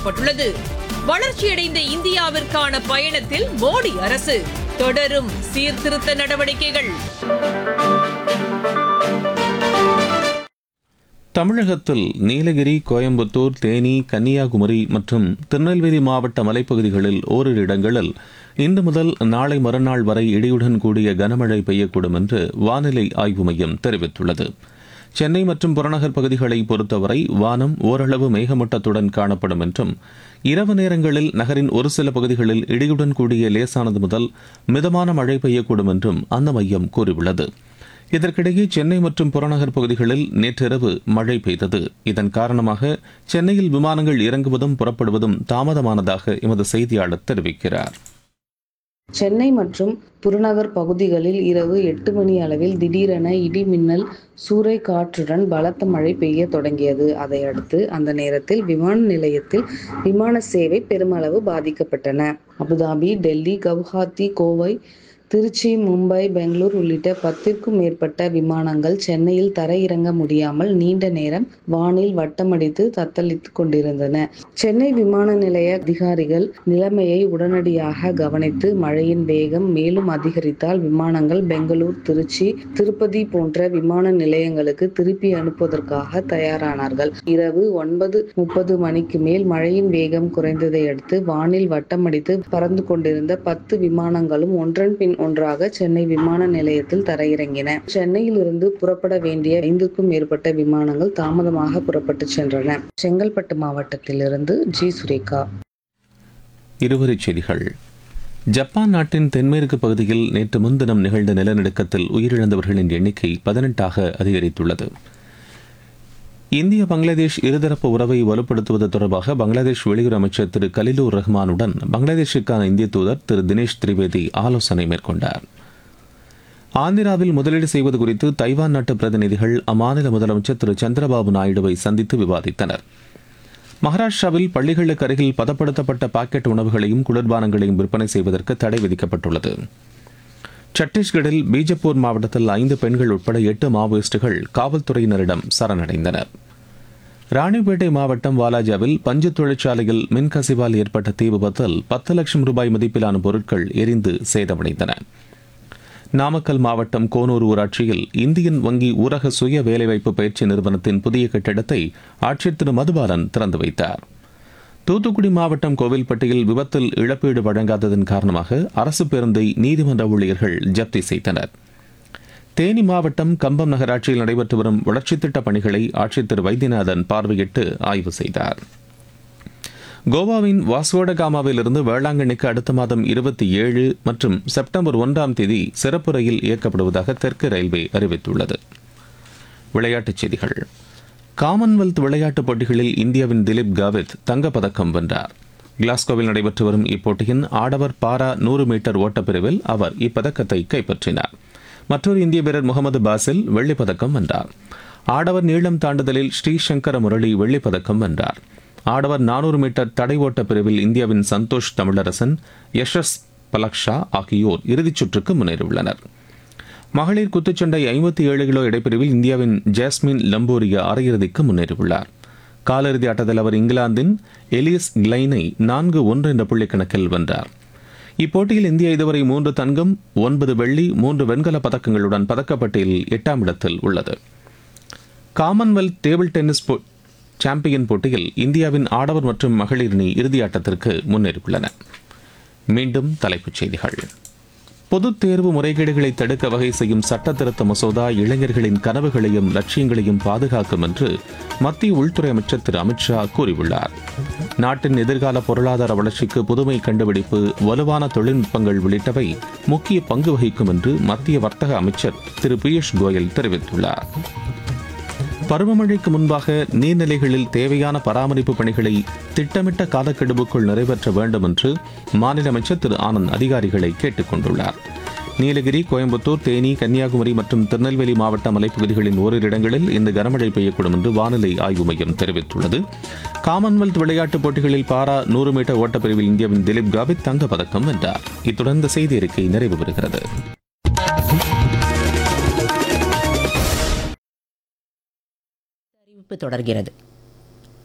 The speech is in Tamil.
அறிவிக்கப்பட்டுள்ளது வளர்ச்சியடைந்த இந்தியாவிற்கான பயணத்தில் மோடி அரசு தொடரும் சீர்திருத்த நடவடிக்கைகள் தமிழகத்தில் நீலகிரி கோயம்புத்தூர் தேனி கன்னியாகுமரி மற்றும் திருநெல்வேலி மாவட்ட மலைப்பகுதிகளில் ஓரிரு இடங்களில் இன்று முதல் நாளை மறுநாள் வரை இடியுடன் கூடிய கனமழை பெய்யக்கூடும் என்று வானிலை ஆய்வு மையம் தெரிவித்துள்ளது சென்னை மற்றும் புறநகர் பகுதிகளை பொறுத்தவரை வானம் ஓரளவு மேகமூட்டத்துடன் காணப்படும் என்றும் இரவு நேரங்களில் நகரின் ஒரு சில பகுதிகளில் இடியுடன் கூடிய லேசானது முதல் மிதமான மழை பெய்யக்கூடும் என்றும் அந்த மையம் கூறியுள்ளது இதற்கிடையே சென்னை மற்றும் புறநகர் பகுதிகளில் நேற்றிரவு மழை பெய்தது இதன் காரணமாக சென்னையில் விமானங்கள் இறங்குவதும் புறப்படுவதும் தாமதமானதாக எமது செய்தியாளர் தெரிவிக்கிறார் சென்னை மற்றும் புறநகர் பகுதிகளில் இரவு எட்டு மணி அளவில் திடீரென இடி மின்னல் சூறை காற்றுடன் பலத்த மழை பெய்ய தொடங்கியது அதையடுத்து அந்த நேரத்தில் விமான நிலையத்தில் விமான சேவை பெருமளவு பாதிக்கப்பட்டன அபுதாபி டெல்லி கவுஹாத்தி கோவை திருச்சி மும்பை பெங்களூர் உள்ளிட்ட பத்திற்கும் மேற்பட்ட விமானங்கள் சென்னையில் தரையிறங்க முடியாமல் நீண்ட நேரம் வானில் வட்டமடித்து தத்தளித்து கொண்டிருந்தன சென்னை விமான நிலைய அதிகாரிகள் நிலைமையை உடனடியாக கவனித்து மழையின் வேகம் மேலும் அதிகரித்தால் விமானங்கள் பெங்களூர் திருச்சி திருப்பதி போன்ற விமான நிலையங்களுக்கு திருப்பி அனுப்புவதற்காக தயாரானார்கள் இரவு ஒன்பது முப்பது மணிக்கு மேல் மழையின் வேகம் குறைந்ததை அடுத்து வானில் வட்டமடித்து பறந்து கொண்டிருந்த பத்து விமானங்களும் ஒன்றன் பின் ஒன்றாக சென்னை விமான நிலையத்தில் தரையிறங்கின சென்னையிலிருந்து புறப்பட வேண்டிய ஐந்துக்கும் மேற்பட்ட விமானங்கள் தாமதமாக புறப்பட்டு சென்றன செங்கல்பட்டு மாவட்டத்திலிருந்து ஜி சுரேகா இருவரிச் செய்திகள் ஜப்பான் நாட்டின் தென்மேற்கு பகுதியில் நேற்று முன்தினம் நிகழ்ந்த நிலநடுக்கத்தில் உயிரிழந்தவர்களின் எண்ணிக்கை பதினெட்டாக அதிகரித்துள்ளது இந்திய பங்களாதேஷ் இருதரப்பு உறவை வலுப்படுத்துவது தொடர்பாக பங்களாதேஷ் வெளியுறவு அமைச்சர் திரு கலிலூர் ரஹ்மானுடன் பங்களாதேஷுக்கான இந்திய தூதர் திரு தினேஷ் திரிவேதி ஆலோசனை மேற்கொண்டார் ஆந்திராவில் முதலீடு செய்வது குறித்து தைவான் நாட்டு பிரதிநிதிகள் அம்மாநில முதலமைச்சர் திரு சந்திரபாபு நாயுடுவை சந்தித்து விவாதித்தனர் மகாராஷ்டிராவில் பள்ளிகளுக்கு அருகில் பதப்படுத்தப்பட்ட பாக்கெட் உணவுகளையும் குளிர்பானங்களையும் விற்பனை செய்வதற்கு தடை விதிக்கப்பட்டுள்ளது சத்தீஸ்கரில் பீஜப்பூர் மாவட்டத்தில் ஐந்து பெண்கள் உட்பட எட்டு மாவோயிஸ்டுகள் காவல்துறையினரிடம் சரணடைந்தனர் ராணிப்பேட்டை மாவட்டம் வாலாஜாவில் பஞ்சு தொழிற்சாலையில் மின்கசிவால் ஏற்பட்ட தீ விபத்தில் பத்து லட்சம் ரூபாய் மதிப்பிலான பொருட்கள் எரிந்து சேதமடைந்தன நாமக்கல் மாவட்டம் கோனூர் ஊராட்சியில் இந்தியன் வங்கி ஊரக சுய வேலைவாய்ப்பு பயிற்சி நிறுவனத்தின் புதிய கட்டிடத்தை ஆட்சியர் திரு மதுபாலன் திறந்து வைத்தார் தூத்துக்குடி மாவட்டம் கோவில்பட்டியில் விபத்தில் இழப்பீடு வழங்காததன் காரணமாக அரசு பேருந்தை நீதிமன்ற ஊழியர்கள் ஜப்தி செய்தனர் தேனி மாவட்டம் கம்பம் நகராட்சியில் நடைபெற்று வரும் வளர்ச்சித் திட்டப் பணிகளை ஆட்சியர் திரு வைத்தியநாதன் பார்வையிட்டு ஆய்வு செய்தார் கோவாவின் வாஸ்கோடகாமாவிலிருந்து வேளாங்கண்ணிக்கு அடுத்த மாதம் இருபத்தி ஏழு மற்றும் செப்டம்பர் ஒன்றாம் தேதி சிறப்பு ரயில் இயக்கப்படுவதாக தெற்கு ரயில்வே அறிவித்துள்ளது விளையாட்டுச் செய்திகள் காமன்வெல்த் விளையாட்டுப் போட்டிகளில் இந்தியாவின் திலீப் காவித் தங்கப்பதக்கம் வென்றார் கிளாஸ்கோவில் நடைபெற்று வரும் இப்போட்டியின் ஆடவர் பாரா நூறு மீட்டர் ஓட்டப்பிரிவில் அவர் இப்பதக்கத்தை கைப்பற்றினார் மற்றொரு இந்திய வீரர் முகமது பாசில் வெள்ளிப் பதக்கம் வென்றார் ஆடவர் நீளம் தாண்டுதலில் ஸ்ரீசங்கர முரளி வெள்ளிப் பதக்கம் வென்றார் ஆடவர் நானூறு மீட்டர் தடை ஓட்ட பிரிவில் இந்தியாவின் சந்தோஷ் தமிழரசன் யஷஸ் பலக்ஷா ஆகியோர் இறுதிச் சுற்றுக்கு முன்னேறியுள்ளனர் மகளிர் குத்துச்சண்டை ஐம்பத்தி ஏழு கிலோ இடைப்பிரிவில் இந்தியாவின் ஜாஸ்மின் லம்போரியா அரையிறுதிக்கு முன்னேறியுள்ளார் காலிறுதி ஆட்டத்தில் அவர் இங்கிலாந்தின் எலியஸ் கிளைனை நான்கு ஒன்று என்ற புள்ளி கணக்கில் வென்றார் இப்போட்டியில் இந்தியா இதுவரை மூன்று தங்கம் ஒன்பது வெள்ளி மூன்று வெண்கல பதக்கங்களுடன் பதக்கப்பட்டியலில் எட்டாம் இடத்தில் உள்ளது காமன்வெல்த் டேபிள் டென்னிஸ் போ- சாம்பியன் போட்டியில் இந்தியாவின் ஆடவர் மற்றும் மகளிர் அணி இறுதியாட்டத்திற்கு முன்னேறியுள்ளன மீண்டும் தலைப்புச் செய்திகள் பொதுத் தேர்வு முறைகேடுகளை தடுக்க வகை செய்யும் சட்ட திருத்த மசோதா இளைஞர்களின் கனவுகளையும் லட்சியங்களையும் பாதுகாக்கும் என்று மத்திய உள்துறை அமைச்சர் திரு அமித்ஷா கூறியுள்ளார் நாட்டின் எதிர்கால பொருளாதார வளர்ச்சிக்கு புதுமை கண்டுபிடிப்பு வலுவான தொழில்நுட்பங்கள் உள்ளிட்டவை முக்கிய பங்கு வகிக்கும் என்று மத்திய வர்த்தக அமைச்சர் திரு பியூஷ் கோயல் தெரிவித்துள்ளார் பருவமழைக்கு முன்பாக நீர்நிலைகளில் தேவையான பராமரிப்பு பணிகளை திட்டமிட்ட காலக்கெடுவுக்குள் நிறைவேற்ற வேண்டும் என்று மாநில அமைச்சர் திரு ஆனந்த் அதிகாரிகளை கேட்டுக் கொண்டுள்ளார் நீலகிரி கோயம்புத்தூர் தேனி கன்னியாகுமரி மற்றும் திருநெல்வேலி மாவட்ட மலைப்பகுதிகளின் ஓரிரு இடங்களில் இந்த கனமழை பெய்யக்கூடும் என்று வானிலை ஆய்வு மையம் தெரிவித்துள்ளது காமன்வெல்த் விளையாட்டுப் போட்டிகளில் பாரா நூறு மீட்டர் ஓட்டப்பிரிவில் இந்தியாவின் திலீப் காவித் தங்கப் பதக்கம் வென்றார் இத்துடன் இந்த செய்தி அறிக்கை நிறைவு பெறுகிறது அறிவிப்பு தொடர்கிறது